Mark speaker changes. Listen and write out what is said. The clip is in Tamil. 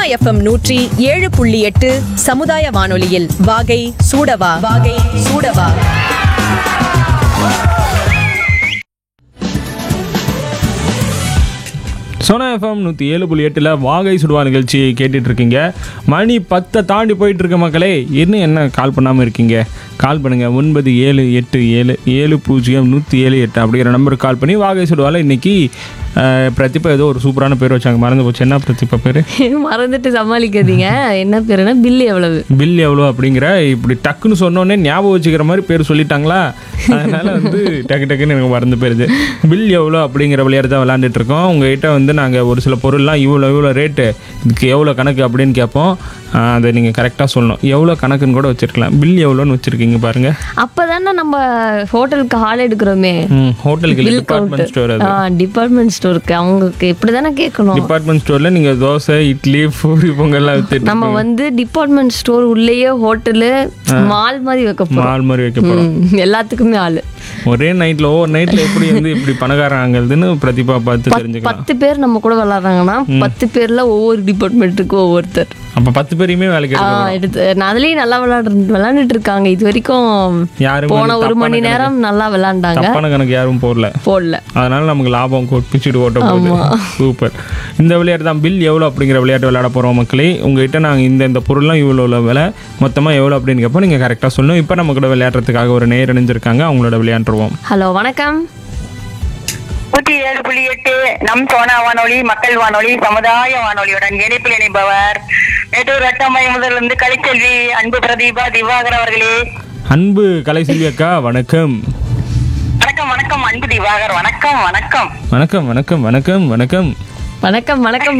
Speaker 1: எஃப்எம் நூற்றி ஏழு புள்ளி எட்டு சமுதாய வானொலியில் வாகை சூடவா வாகை சூடவா
Speaker 2: சோனா எஃப்எம் நூற்றி ஏழு புள்ளி எட்டில் வாகை சுடுவா நிகழ்ச்சி கேட்டுட்டு இருக்கீங்க மணி பத்தை தாண்டி போயிட்டு இருக்க மக்களே இன்னும் என்ன கால் பண்ணாமல் இருக்கீங்க கால் பண்ணுங்கள் ஒன்பது ஏழு எட்டு ஏழு ஏழு பூஜ்ஜியம் நூற்றி ஏழு எட்டு அப்படிங்கிற நம்பருக்கு கால் பண்ணி வாகை சுடுவால இன்னைக்கு அஹ், பிரதிபா ஏதோ ஒரு சூப்பரான பேர் வச்சாங்க மறந்து போச்சு என்ன பிரதிபா பேர்
Speaker 3: மறந்துட்டு சமாளிக்காதீங்க என்ன பேருன்னா பில் எவ்வளவு
Speaker 2: பில் எவ்வளோ அப்படிங்கிற இப்படி டக்குன்னு சொன்னோடனே ஞாபகம் வச்சுக்கிற மாதிரி பேர் சொல்லிட்டாங்களா அதனால வந்து டக்கு டக்குன்னு எனக்கு மறந்து போயிருது பில் எவ்வளோ அப்படிங்கிற விளையாட்டு தான் விளையாண்டுட்டு இருக்கோம் உங்ககிட்ட வந்து நாங்கள் ஒரு சில பொருள்லாம் இவ்வளோ இவ்வளோ ரேட்டு இதுக்கு எவ்வளோ கணக்கு அப்படின்னு கேட்போம் ஆஹ் அதை நீங்கள் கரெக்டாக சொல்லணும் எவ்வளோ கணக்குன்னு கூட வச்சிருக்கலாம் பில் எவ்வளோன்னு வச்சுருக்கீங்க பாருங்க
Speaker 3: அப்பதானே நம்ம ஹோட்டலுக்கு ஹால் எடுக்கிறோமே
Speaker 2: ம் ஹோட்டலுக்கு டிபார்ட்மெண்ட் ஸ்டோர் அது
Speaker 3: டிபார்ட்மெண்ட் ஸ்டோருக்கு அவங்களுக்கு இப்படிதானே கேட்கணும்
Speaker 2: டிபார்ட்மெண்ட் ஸ்டோரில் நீங்கள் தோசை இட்லி பூரி பொங்கல்லாம் வித்துட்டு
Speaker 3: நம்ம வந்து டிபார்ட்மெண்ட் ஸ்டோர் உள்ளேயே ஹோட்டலு மால் மாதிரி வைக்க போறோம்
Speaker 2: மால் மாதிரி வைக்க போகிறோம்
Speaker 3: ம், எல்லாத்துக்குமே ஆளு
Speaker 2: ஒரே நைட்டில் ஒவ்வொரு நைட்டில் எப்படி வந்து இப்படி பணக்காரன் ஆகுதுன்னு பிரதிபா பார்த்து தெரிஞ்சுக்கலாம்
Speaker 3: பத்து பேர் நம்ம கூட விளாட்றாங்கன்னா பத்து பேர்ல ஒவ்வொரு டிபார்ட்மெண்ட்டுக்கும் ஒவ்வொருத்தர்
Speaker 2: அப்போ பத்து பேரையுமே வேலைக்கு
Speaker 3: ஆ,
Speaker 2: எடுக்க
Speaker 3: எடுத்து நான் அதுலயும் நல்லா விளையாடு விளையாண்டுட்டு இருக்காங்க இது வரைக்கும்
Speaker 2: யாருமே
Speaker 3: போன
Speaker 2: வந்து
Speaker 3: ஒரு
Speaker 2: தப்பான
Speaker 3: மணி நேரம் நல்லா விளையாண்டாங்க
Speaker 2: தப்பான கணக்கு யாரும் போடல
Speaker 3: போடல
Speaker 2: அதனால நமக்கு லாபம் பிச்சுட்டு ஓட்ட போகுது சூப்பர் இந்த விளையாட்டு தான் பில் எவ்வளோ அப்படிங்கிற விளையாட்டு விளையாட போகிறோம் மக்களே உங்ககிட்ட நாங்கள் இந்த இந்த பொருள்லாம் இவ்வளோ இவ்வளோ விலை மொத்தமாக எவ்வளோ அப்படின்னு கேட்போம் நீங்கள் கரெக்டாக சொல்லணும் இப்போ நம்ம கூட விளையாடுறதுக்காக ஒரு நேர் இணைஞ்சிருக்காங்க அவங்களோட விளையாண்டுருவோம்
Speaker 3: ஹலோ வணக்கம்
Speaker 4: நூற்றி ஏழு புள்ளி எட்டு நம் சோனா வானொலி மக்கள் வானொலி சமுதாய வானொலியுடன் இணைப்பில் இணைப்பவர் மேட்டூர் ரட்டம்மை முதலிருந்து கலைச்செல்வி அன்பு பிரதீபா திவாகர் அவர்களே
Speaker 2: அன்பு கலைசெல்வி அக்கா வணக்கம்
Speaker 4: வணக்கம் வணக்கம் அன்பு திவாகர் வணக்கம் வணக்கம்
Speaker 2: வணக்கம் வணக்கம் வணக்கம் வணக்கம்
Speaker 3: வணக்கம் வணக்கம்